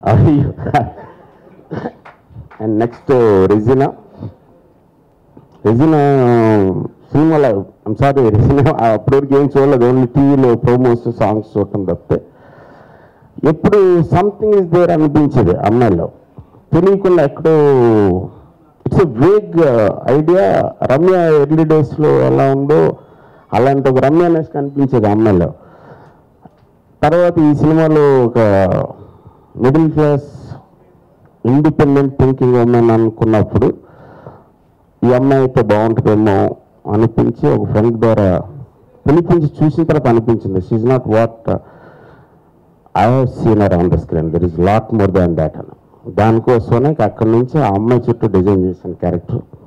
అయ్యో and next Regina Regina సినిమాలో I'm sorry Regina అప్పటివరకు ఏం చూడలేదు ఓన్లీ టీవీలో ప్రోమోస్ సాంగ్స్ చూడటం తప్పితే ఎప్పుడు సంథింగ్ ఇస్ దేర్ అనిపించేది అమ్మాయిలో తెలియకుండా ఎక్కడో it's a vague idea Ramya early డేస్లో ఎలా ఉందో అలాంటి ఒక రమ్యనెస్ కనిపించేది ఆ అమ్మాయిలో తర్వాత ఈ సినిమాలో ఒక middle class independent thinking women అనుకున్నప్పుడు ఈ అమ్మాయి అయితే బాగుంటుందేమో అనిపించి ఒక ఫ్రెండ్ ద్వారా పిలిపించి చూసిన తర్వాత అనిపించింది she's not what I have seen or on the screen there is lot more than that అని దానికోసమే అక్కడి నుంచి ఆ అమ్మాయి చుట్టూ డిజైన్ చేసిన క్యారెక్టర్